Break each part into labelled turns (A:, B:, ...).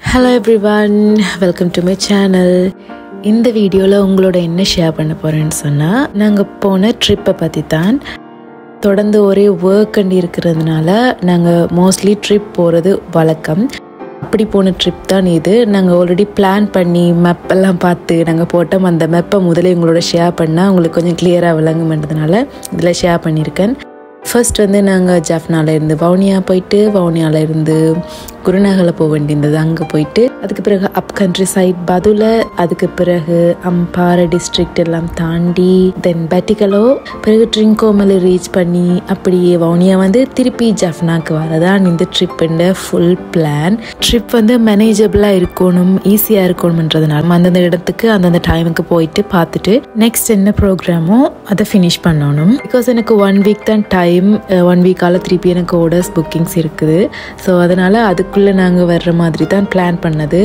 A: hello everyone welcome to my channel இந்த வீடியோவில் உங்களோட என்ன ஷேர் பண்ண போகிறேன்னு சொன்னால் நாங்கள் போன ட்ரிப்பை பற்றி தான் தொடர்ந்து ஒரே ஒர்க் அண்ட் இருக்கிறதுனால நாங்கள் மோஸ்ட்லி ட்ரிப் போகிறது வழக்கம் அப்படி போன ட்ரிப் தான் இது நாங்கள் ஆல்ரெடி பிளான் பண்ணி map எல்லாம் பார்த்து நாங்கள் போட்டோம் அந்த மெப்பை முதல்ல உங்களோட ஷேர் பண்ணால் உங்களுக்கு கொஞ்சம் கிளியராக விளங்குமென்றதுனால இதில் ஷேர் பண்ணியிருக்கேன் ஃபர்ஸ்ட் வந்து நாங்கள் ஜாஃப்னால இருந்து வவுனியா போயிட்டு வவுனியால இருந்து குருநகலை போக வேண்டியிருந்தது அங்கே போயிட்டு அதுக்கு பிறகு அப் கண்ட்ரி சைட் பதுல அதுக்கு பிறகு அம்பாறை டிஸ்ட்ரிக்ட் எல்லாம் தாண்டி தென் பேட்டிக்கலோ பிறகு ட்ரிங்கோமலை ரீச் பண்ணி அப்படியே வவுனியா வந்து திருப்பி ஜஃப்னாக்கு வரதான் இந்த ட்ரிப்புன்ற ஃபுல் பிளான் ட்ரிப் வந்து மேனேஜபிளாக இருக்கணும் ஈஸியாக இருக்கணும்ன்றதுனால அந்தந்த இடத்துக்கு அந்தந்த டைமுக்கு போயிட்டு பார்த்துட்டு நெக்ஸ்ட் என்ன ப்ரோக்ராமோ அதை ஃபினிஷ் பண்ணணும் பிகாஸ் எனக்கு ஒன் வீக் தான் டைம் ஒன் வீக்கால் திருப்பி எனக்கு ஆர்டர்ஸ் புக்கிங்ஸ் இருக்குது ஸோ அதனால் அதுக்குள்ளே நாங்கள் வர்ற மாதிரி தான் பிளான் பண்ணது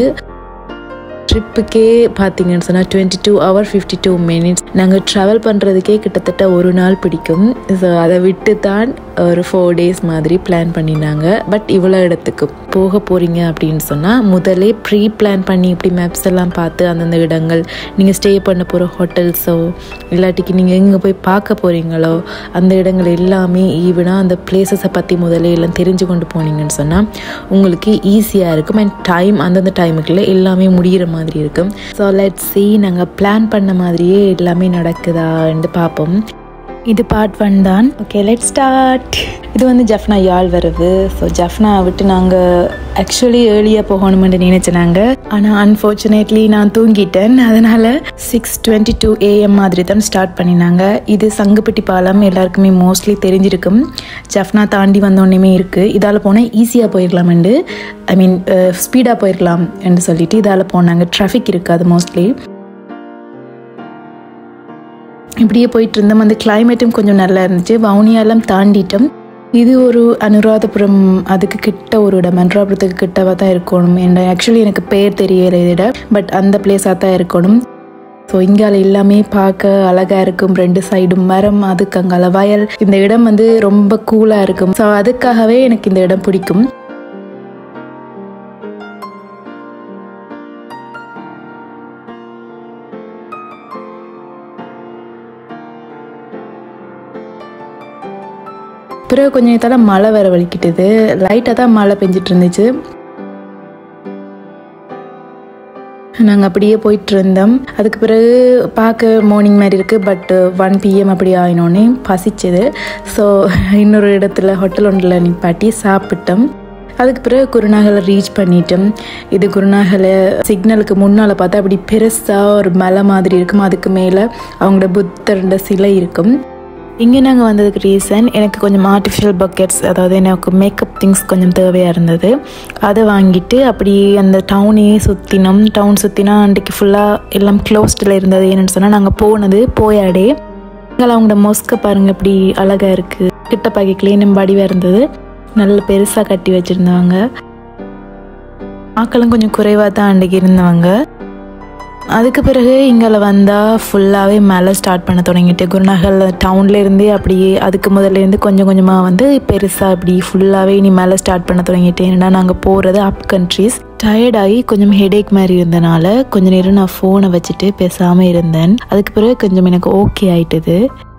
A: ட்ரிப்புக்கே பார்த்தீங்கன்னு சொன்னால் twenty two hour fifty two minutes நாங்கள் ட்ராவல் பண்ணுறதுக்கே கிட்டத்தட்ட ஒரு நாள் பிடிக்கும் ஸோ அதை விட்டு தான் ஒரு ஃபோர் டேஸ் மாதிரி பிளான் பண்ணினாங்க பட் இவ்வளோ இடத்துக்கு போக போகிறீங்க அப்படின்னு சொன்னால் முதலே ப்ரீ பிளான் பண்ணி இப்படி மேப்ஸ் எல்லாம் பார்த்து அந்தந்த இடங்கள் நீங்கள் ஸ்டே பண்ண போகிற ஹோட்டல்ஸோ இல்லாட்டிக்கு நீங்கள் எங்கே போய் பார்க்க போகிறீங்களோ அந்த இடங்கள் எல்லாமே ஈவனாக அந்த பிளேசஸை பற்றி முதல்ல எல்லாம் தெரிஞ்சு கொண்டு போனீங்கன்னு சொன்னால் உங்களுக்கு ஈஸியாக இருக்கும் அண்ட் டைம் அந்தந்த டைமுக்குள்ளே எல்லாமே முடிகிற மாதிரி இருக்கும் ஸோ லெட் சி நாங்கள் பிளான் பண்ண மாதிரியே எல்லாமே நடக்குதான்னு பார்ப்போம் இது பார்ட் ஒன் தான் ஓகே லெட் ஸ்டார்ட் இது வந்து ஜஃப்னா யாழ் வரவு ஸோ ஜஃப்னா விட்டு நாங்கள் ஆக்சுவலி ஏர்லியாக போகணுமென்று நினைச்சினாங்க ஆனால் அன்ஃபார்ச்சுனேட்லி நான் தூங்கிட்டேன் அதனால் சிக்ஸ் டுவெண்ட்டி டூ ஏஎம் மாதிரி தான் ஸ்டார்ட் பண்ணினாங்க இது சங்குப்பட்டி பாலம் எல்லாருக்குமே மோஸ்ட்லி தெரிஞ்சிருக்கும் ஜஃப்னா தாண்டி வந்தோடனேமே இருக்குது இதால் போனால் ஈஸியாக போயிடலாமெண்டு ஐ மீன் ஸ்பீடாக போயிடலாம் என்று சொல்லிட்டு இதால் போனாங்க டிராஃபிக் இருக்காது மோஸ்ட்லி இப்படியே போயிட்டு இருந்தோம் அந்த கிளைமேட்டும் கொஞ்சம் நல்லா இருந்துச்சு வவுனியாலாம் தாண்டிட்டோம் இது ஒரு அனுராதபுரம் அதுக்கு கிட்ட ஒரு இடம் அனுராதபுரத்துக்கு கிட்டவா தான் இருக்கணும் என்ன ஆக்சுவலி எனக்கு பேர் தெரியல இதிட பட் அந்த பிளேஸாக தான் இருக்கணும் ஸோ இங்கால எல்லாமே பார்க்க அழகாக இருக்கும் ரெண்டு சைடும் மரம் அதுக்கு அங்கால வயல் இந்த இடம் வந்து ரொம்ப கூலாக இருக்கும் ஸோ அதுக்காகவே எனக்கு இந்த இடம் பிடிக்கும் பிறகு கொஞ்ச நேரத்தால் மழை வர வலிக்கிட்டது லைட்டாக தான் மழை பெஞ்சிட்டு இருந்துச்சு நாங்கள் அப்படியே போயிட்டு இருந்தோம் அதுக்கு பிறகு பார்க்க மார்னிங் மாதிரி இருக்குது பட் ஒன் பிஎம் அப்படி ஆயினோடனே பசிச்சது ஸோ இன்னொரு இடத்துல ஹோட்டல் ஒன்றில் நிப்பாட்டி சாப்பிட்டோம் அதுக்கு பிறகு குருநாகலை ரீச் பண்ணிட்டோம் இது குருநாகலை சிக்னலுக்கு முன்னால் பார்த்தா அப்படி பெருசாக ஒரு மலை மாதிரி இருக்கும் அதுக்கு மேலே அவங்களோட புத்தர்ன்ற சிலை இருக்கும் இங்கே நாங்கள் வந்ததுக்கு ரீசன் எனக்கு கொஞ்சம் ஆர்டிஃபிஷியல் பக்கெட்ஸ் அதாவது எனக்கு மேக்கப் திங்ஸ் கொஞ்சம் தேவையாக இருந்தது அதை வாங்கிட்டு அப்படி அந்த டவுனையே சுற்றினோம் டவுன் சுற்றினா அன்றைக்கு ஃபுல்லாக எல்லாம் க்ளோஸ்டில் இருந்தது என்னென்னு சொன்னால் நாங்கள் போனது போயாடே அங்கே அவங்களோட மொஸ்கை பாருங்கள் இப்படி அழகாக இருக்குது கிட்ட பாக்கி க்ளீனும் வடிவாக இருந்தது நல்ல பெருசாக கட்டி வச்சுருந்தாங்க ஆக்களும் கொஞ்சம் குறைவாக தான் அன்றைக்கி இருந்தவங்க அதுக்கு பிறகு இங்கே வந்தால் ஃபுல்லாகவே மேலே ஸ்டார்ட் பண்ண தொடங்கிட்டு குருநகல் டவுன்லேருந்தே அப்படியே அதுக்கு முதல்லேருந்து கொஞ்சம் கொஞ்சமாக வந்து பெருசாக அப்படி ஃபுல்லாகவே இனி மேலே ஸ்டார்ட் பண்ண தொடங்கிட்டு ஏன்னா நாங்கள் போகிறது அப் கண்ட்ரீஸ் டயர்டாகி கொஞ்சம் ஹெடேக் மாதிரி இருந்தனால கொஞ்ச நேரம் நான் ஃபோனை வச்சுட்டு பேசாமல் இருந்தேன் அதுக்கு பிறகு கொஞ்சம் எனக்கு ஓகே ஆயிட்டுது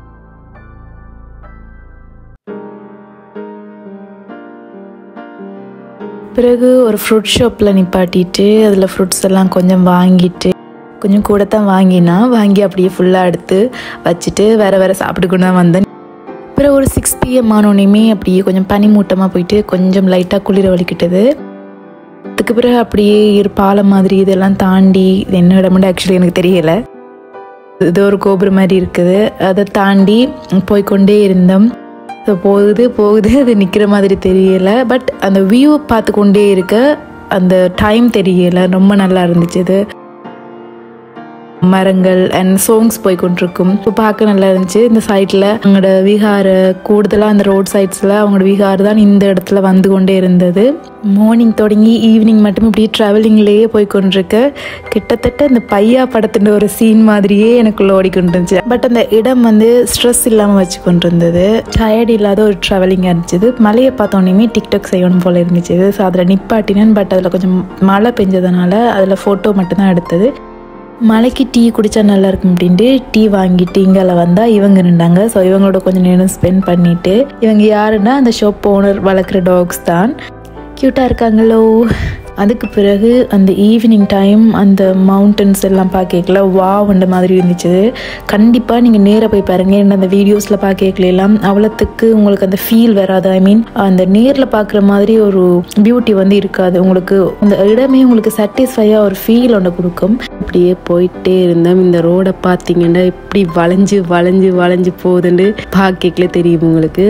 A: பிறகு ஒரு ஃப்ரூட் ஷாப்பில் நிப்பாட்டிட்டு அதில் ஃப்ரூட்ஸ் எல்லாம் கொஞ்சம் வாங்கிட்டு கொஞ்சம் கூட தான் வாங்கினா வாங்கி அப்படியே ஃபுல்லாக எடுத்து வச்சுட்டு வேற வேற சாப்பிட்டு கொண்டு தான் வந்தேன் அப்புறம் ஒரு சிக்ஸ் பிஎம் ஆனோடனேமே அப்படியே கொஞ்சம் பனி மூட்டமாக போயிட்டு கொஞ்சம் லைட்டாக குளிர வலிக்கிட்டது அதுக்கு பிறகு அப்படியே ஒரு பாலம் மாதிரி இதெல்லாம் தாண்டி இது என்ன இடம்னு ஆக்சுவலி எனக்கு தெரியல இது ஒரு கோபுரம் மாதிரி இருக்குது அதை தாண்டி போய்கொண்டே இருந்தோம் ஸோ போகுது போகுது அது நிற்கிற மாதிரி தெரியல பட் அந்த வியூ பார்த்து கொண்டே இருக்க அந்த டைம் தெரியல ரொம்ப நல்லா இருந்துச்சு அது மரங்கள் அண்ட் சோங்ஸ் போய் கொண்டிருக்கும் இப்போ பார்க்க நல்லா இருந்துச்சு இந்த சைடில் அவங்களோட விகார கூடுதலாக அந்த ரோட் சைட்ஸில் அவங்களோட விகார் தான் இந்த இடத்துல வந்து கொண்டே இருந்தது மார்னிங் தொடங்கி ஈவினிங் மட்டும் இப்படி ட்ராவலிங்லேயே போய் கொண்டிருக்க கிட்டத்தட்ட இந்த பையா படத்தின் ஒரு சீன் மாதிரியே எனக்குள்ள ஓடிக்கொண்டிருந்துச்சு பட் அந்த இடம் வந்து ஸ்ட்ரெஸ் இல்லாமல் வச்சு கொண்டு இருந்தது டயர்ட் இல்லாத ஒரு ட்ராவலிங்காக இருந்துச்சு மலையை பார்த்தோன்னே டிக்டாக் செய்யணும் போல இருந்துச்சு ஸோ அதில் நிப்பாட்டினேன் பட் அதில் கொஞ்சம் மழை பெஞ்சதுனால அதில் ஃபோட்டோ மட்டும்தான் எடுத்தது மலைக்கு டீ குடித்தா நல்லா இருக்கும் அப்படின்ட்டு டீ வாங்கிட்டு இங்கால வந்தால் இவங்க இருந்தாங்க ஸோ இவங்களோட கொஞ்சம் நேரம் ஸ்பெண்ட் பண்ணிட்டு இவங்க யாருன்னா அந்த ஷாப் ஓனர் வளர்க்குற டாக்ஸ் தான் க்யூட்டாக இருக்காங்களோ அதுக்கு பிறகு அந்த ஈவினிங் டைம் அந்த மவுண்டன்ஸ் எல்லாம் பார்க்கல வாவ்ன்ற மாதிரி இருந்துச்சு கண்டிப்பாக நீங்கள் நேராக போய் பாருங்க ஏன்னா அந்த வீடியோஸில் பார்க்கலாம் அவ்வளோத்துக்கு உங்களுக்கு அந்த ஃபீல் வராது ஐ மீன் அந்த நேரில் பார்க்குற மாதிரி ஒரு பியூட்டி வந்து இருக்காது உங்களுக்கு அந்த இடமே உங்களுக்கு சாட்டிஸ்ஃபையாக ஒரு ஃபீல் ஒன்று கொடுக்கும் இப்படியே போயிட்டே இருந்தோம் இந்த ரோடை பார்த்தீங்கன்னா இப்படி வளைஞ்சு வளைஞ்சு வளைஞ்சு போகுதுன்னு பார்க்கல தெரியும் உங்களுக்கு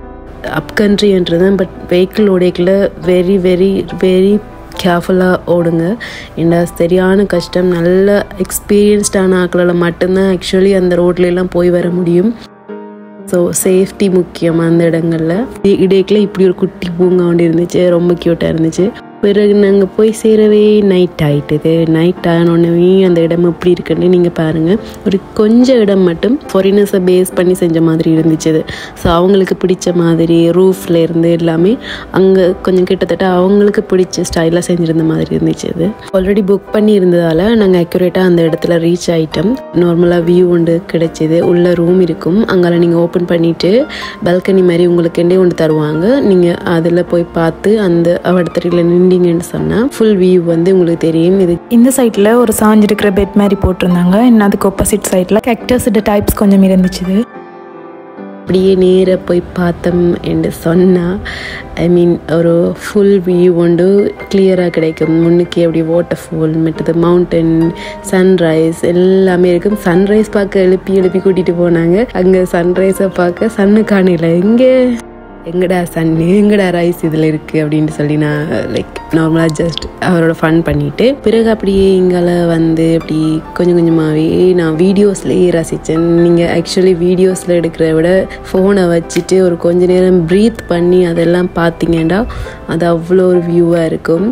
A: அப் கண்ட்ரின்றது பட் வெஹிக்கிள் ஓடைக்கில் வெரி வெரி வெரி கேர்ஃபுல்லாக ஓடுங்க ஏன்னா சரியான கஷ்டம் நல்ல எக்ஸ்பீரியன்ஸ்டான ஆக்களால் மட்டும்தான் ஆக்சுவலி அந்த ரோட்லலாம் போய் வர முடியும் ஸோ சேஃப்டி முக்கியம் அந்த இடங்களில் இடைக்கில் இப்படி ஒரு குட்டி பூங்கா ஒன்று இருந்துச்சு ரொம்ப க்யூட்டாக இருந்துச்சு பிறகு நாங்கள் போய் சேரவே நைட் ஆகிட்டுது நைட் ஆனோடனே அந்த இடம் எப்படி இருக்குன்னு நீங்கள் பாருங்கள் ஒரு கொஞ்சம் இடம் மட்டும் ஃபாரினர்ஸை பேஸ் பண்ணி செஞ்ச மாதிரி இருந்துச்சு அது ஸோ அவங்களுக்கு பிடிச்ச மாதிரி ரூஃப்ல இருந்து எல்லாமே அங்கே கொஞ்சம் கிட்டத்தட்ட அவங்களுக்கு பிடிச்ச ஸ்டைலாக செஞ்சுருந்த மாதிரி இருந்துச்சு அது ஆல்ரெடி புக் பண்ணி இருந்ததால் நாங்கள் அக்யூரேட்டாக அந்த இடத்துல ரீச் ஆகிட்டோம் நார்மலாக வியூ ஒன்று கிடைச்சிது உள்ள ரூம் இருக்கும் அங்கே நீங்கள் ஓப்பன் பண்ணிவிட்டு பால்கனி மாதிரி உங்களுக்குண்டே ஒன்று தருவாங்க நீங்கள் அதில் போய் பார்த்து அந்த இடத்துல நின்று இருந்தீங்கன்னு சொன்னால் ஃபுல் வியூ வந்து உங்களுக்கு தெரியும் இது இந்த சைடில் ஒரு சாஞ்சிருக்கிற பெட் மாதிரி போட்டிருந்தாங்க இன்னும் அதுக்கு ஆப்போசிட் சைடில் கேக்டஸ் டைப்ஸ் கொஞ்சம் இருந்துச்சு அப்படியே நேராக போய் பார்த்தோம் என்று சொன்னால் ஐ மீன் ஒரு ஃபுல் வியூ ஒன்று கிளியராக கிடைக்கும் முன்னுக்கு அப்படி water fall mountain sunrise எல்லாமே இருக்கும் சன்ரைஸ் பார்க்க எழுப்பி எழுப்பி கூட்டிகிட்டு போனாங்க அங்கே சன்ரைஸை பார்க்க சன்னு காணல எங்கே எங்கடா சன்னு எங்கடா ரைஸ் இதில் இருக்குது அப்படின்னு சொல்லி நான் லைக் நார்மலாக ஜஸ்ட் அவரோட ஃபன் பண்ணிவிட்டு பிறகு அப்படியே இங்கால வந்து அப்படி கொஞ்சம் கொஞ்சமாகவே நான் வீடியோஸ்லேயே ரசித்தேன் நீங்கள் ஆக்சுவலி வீடியோஸில் எடுக்கிறத விட ஃபோனை வச்சுட்டு ஒரு கொஞ்ச நேரம் ப்ரீத் பண்ணி அதெல்லாம் பார்த்தீங்கன்னா அது அவ்வளோ ஒரு வியூவாக இருக்கும்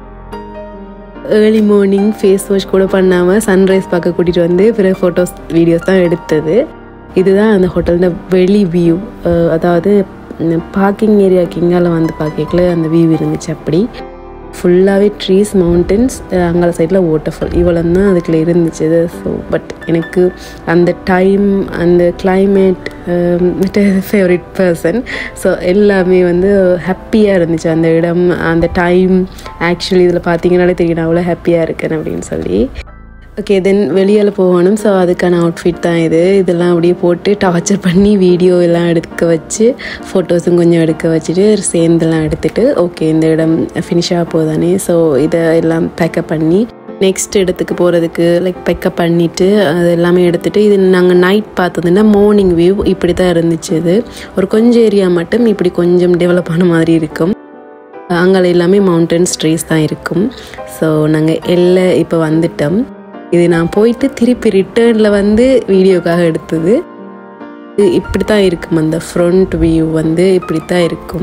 A: ஏர்லி மார்னிங் ஃபேஸ் வாஷ் கூட பண்ணாமல் சன்ரைஸ் பார்க்க கூட்டிகிட்டு வந்து பிறகு ஃபோட்டோஸ் வீடியோஸ் தான் எடுத்தது இதுதான் அந்த ஹோட்டலோட வெளி வியூ அதாவது பார்க்கிங் ஏரியாவுக்கு இங்கால வந்து பார்க்கல அந்த வியூ இருந்துச்சு அப்படி ஃபுல்லாகவே ட்ரீஸ் மவுண்டன்ஸ் அங்கால சைடில் வாட்டர்ஃபால் இவ்வளோ தான் அதுக்குள்ள இருந்துச்சு ஸோ பட் எனக்கு அந்த டைம் அந்த கிளைமேட் ஃபேவரட் பர்சன் ஸோ எல்லாமே வந்து ஹாப்பியாக இருந்துச்சு அந்த இடம் அந்த டைம் ஆக்சுவலி இதில் பார்த்தீங்கனாலே தெரியும் நான் அவ்வளோ ஹாப்பியாக இருக்கேன் அப்படின்னு சொல்லி ஓகே தென் வெளியில் போகணும் ஸோ அதுக்கான அவுட்ஃபிட் தான் இது இதெல்லாம் அப்படியே போட்டு டார்ச்சர் பண்ணி வீடியோ எல்லாம் எடுக்க வச்சு ஃபோட்டோஸும் கொஞ்சம் எடுக்க வச்சுட்டு சேர்ந்தெல்லாம் எடுத்துகிட்டு ஓகே இந்த இடம் ஃபினிஷாக போதானே ஸோ இதை எல்லாம் பேக்கப் பண்ணி நெக்ஸ்ட் இடத்துக்கு போகிறதுக்கு லைக் பேக்கப் பண்ணிவிட்டு அது எல்லாமே எடுத்துகிட்டு இது நாங்கள் நைட் பார்த்ததுன்னா மார்னிங் வியூ இப்படி தான் இருந்துச்சு இது ஒரு கொஞ்சம் ஏரியா மட்டும் இப்படி கொஞ்சம் டெவலப் ஆன மாதிரி இருக்கும் அங்கே எல்லாமே மவுண்டன்ஸ் ட்ரீஸ் தான் இருக்கும் ஸோ நாங்கள் எல்லாம் இப்போ வந்துட்டோம் இது நான் போயிட்டு திருப்பி ரிட்டர்னில் வந்து வீடியோக்காக எடுத்தது இப்படி தான் இருக்கும் அந்த ஃப்ரண்ட் வியூ வந்து இப்படி தான் இருக்கும்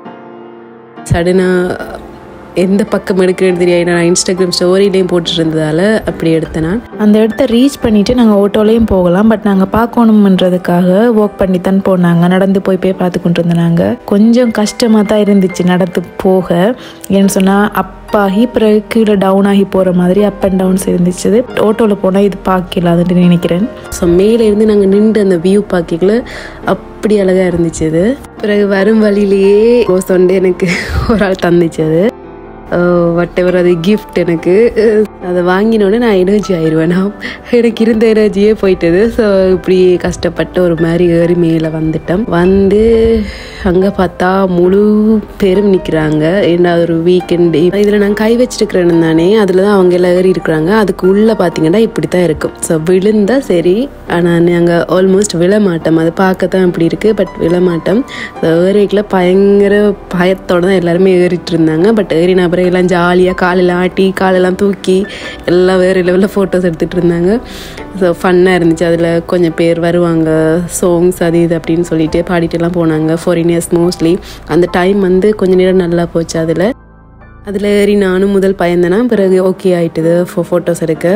A: சடனாக எந்த பக்கம் எடுக்கிறேன்னு தெரியாது நான் இன்ஸ்டாகிராம் ஸ்டோரிலையும் போட்டுட்டு இருந்ததால் அப்படி எடுத்தேன் நான் அந்த இடத்த ரீச் பண்ணிவிட்டு நாங்கள் ஓட்டோலையும் போகலாம் பட் நாங்கள் பார்க்கணுமன்றதுக்காக ஒர்க் பண்ணி தான் போனாங்க நடந்து போய் போய் பார்த்து கொண்டு இருந்தாங்க கொஞ்சம் கஷ்டமாக தான் இருந்துச்சு நடந்து போக ஏன்னு சொன்னால் அப் ஆகி பிறகு கீழே டவுன் ஆகி போகிற மாதிரி அப் அண்ட் டவுன்ஸ் இருந்துச்சு ஆட்டோவில் போனால் இது பார்க்கல அதுன்னு நினைக்கிறேன் ஸோ மேலேருந்து நாங்கள் நின்று அந்த வியூ பார்க்கல அப்படி அழகாக இருந்துச்சு அது பிறகு வரும் வழியிலேயே சொண்டு எனக்கு ஒரு ஆள் தந்துச்சு அது வட் எவர் அது கிஃப்ட் எனக்கு அதை வாங்கினோடனே நான் எனர்ஜி ஆயிடுவேன் நான் எனக்கு இருந்த எனர்ஜியே போயிட்டது ஸோ இப்படி கஷ்டப்பட்டு ஒரு மாதிரி ஏறி மேலே வந்துட்டோம் வந்து அங்கே பார்த்தா முழு பேரும் நிற்கிறாங்க ஏன்னா ஒரு வீக்கெண்டு இதில் நான் கை வச்சிருக்கிறேன்னு தானே அதில் தான் அவங்க எல்லாம் ஏறி இருக்கிறாங்க அதுக்கு உள்ளே பார்த்தீங்கன்னா இப்படி தான் இருக்கும் ஸோ விழுந்தா சரி ஆனால் நாங்கள் ஆல்மோஸ்ட் விழ மாட்டோம் அது பார்க்க தான் இப்படி இருக்குது பட் விழ மாட்டோம் ஸோ ஏறிக்கில் பயங்கர பயத்தோடு தான் எல்லாருமே ஏறிட்டு இருந்தாங்க பட் ஏறினா
B: பிறகு எல்லாம் ஜாலியாக காலெல்லாம் ஆட்டி காலெல்லாம் தூக்கி எல்லாம் வேறு லெவலில் ஃபோட்டோஸ் எடுத்துகிட்டு இருந்தாங்க ஸோ ஃபன்னாக இருந்துச்சு அதில் கொஞ்சம் பேர் வருவாங்க சாங்ஸ் அது இது அப்படின்னு சொல்லிட்டு பாடிட்டுலாம் போனாங்க ஃபாரினியர்ஸ் மோஸ்ட்லி அந்த டைம் வந்து கொஞ்ச நேரம் நல்லா போச்சு அதில் அதில் ஏறி நானும் முதல் பயந்தேனா பிறகு ஓகே ஆயிட்டுது ஃபோ ஃபோட்டோஸ் எடுக்க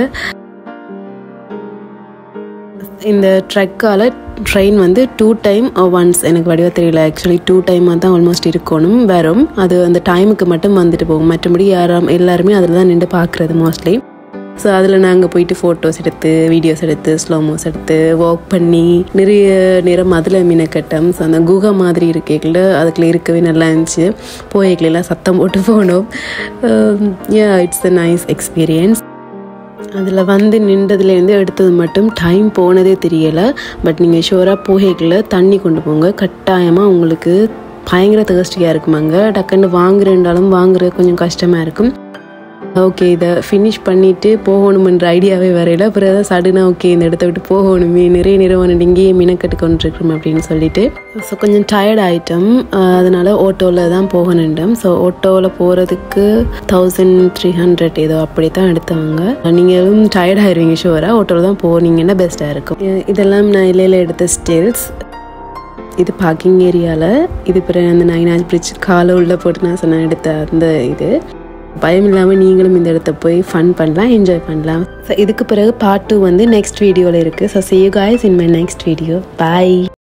B: இந்த ட்ரக்கால் ட்ரெயின் வந்து டூ டைம் ஒன்ஸ் எனக்கு வடிவ தெரியல ஆக்சுவலி டூ டைமாக தான் ஆல்மோஸ்ட் இருக்கணும் வரும் அது அந்த டைமுக்கு மட்டும் வந்துட்டு போகும் மற்றபடி யாரும் எல்லாருமே அதில் தான் நின்று பார்க்குறது மோஸ்ட்லி ஸோ அதில் நாங்கள் போயிட்டு ஃபோட்டோஸ் எடுத்து வீடியோஸ் எடுத்து ஸ்லோமோஸ் எடுத்து வாக் பண்ணி நிறைய நேரம் அதில் மீனக்கட்டம் ஸோ அந்த குகை மாதிரி இருக்கேக்கில் அதுக்குள்ள இருக்கவே நல்லா இருந்துச்சு போய்க்கலாம் சத்தம் போட்டு போனோம் yeah it's a nice experience அதில் வந்து நின்றதுலேருந்து எடுத்தது மட்டும் டைம் போனதே தெரியலை பட் நீங்கள் ஷுவராக போகைக்குள்ள தண்ணி கொண்டு போங்க கட்டாயமாக உங்களுக்கு பயங்கர தேர்ஸ்டியாக இருக்குமாங்க டக்குன்னு வாங்குறேன்றாலும் வாங்குறது கொஞ்சம் கஷ்டமாக இருக்கும் ஓகே இதை ஃபினிஷ் பண்ணிவிட்டு போகணுமென்ற ஐடியாவே வரையில அப்புறம் தான் சடனாக ஓகே இந்த இடத்த விட்டு போகணுமே நிறைய நிறுவனம் இங்கேயே மினக்கட்டு கொண்டிருக்கிறோம் அப்படின்னு சொல்லிட்டு ஸோ கொஞ்சம் டயர்ட் ஆகிட்டோம் அதனால் ஆட்டோவில் தான் போகணுண்டோம் ஸோ ஆட்டோவில் போகிறதுக்கு தௌசண்ட் த்ரீ ஹண்ட்ரட் ஏதோ அப்படி தான் எடுத்தவங்க நீங்களும் டயர்ட் ஆயிடுவீங்க ஷுவராக ஆட்டோவில் தான் போனீங்கன்னா பெஸ்ட்டாக இருக்கும் இ- இதெல்லாம் நான் இலையில் எடுத்த ஸ்டில்ஸ் இது பார்க்கிங் ஏரியாவில் இது பிறகு அந்த நைனாஜ் பிரிட்ஜ் காலை உள்ளே போட்டு நான் சொன்ன எடுத்த அந்த இது பயம் இல்லாமல் நீங்களும் இந்த இடத்த போய் ஃபன் பண்ணலாம் என்ஜாய் பண்ணலாம் ஸோ இதுக்கு பிறகு பார்ட் டூ வந்து நெக்ஸ்ட் வீடியோவில் இருக்குது so see you guys in my next video bye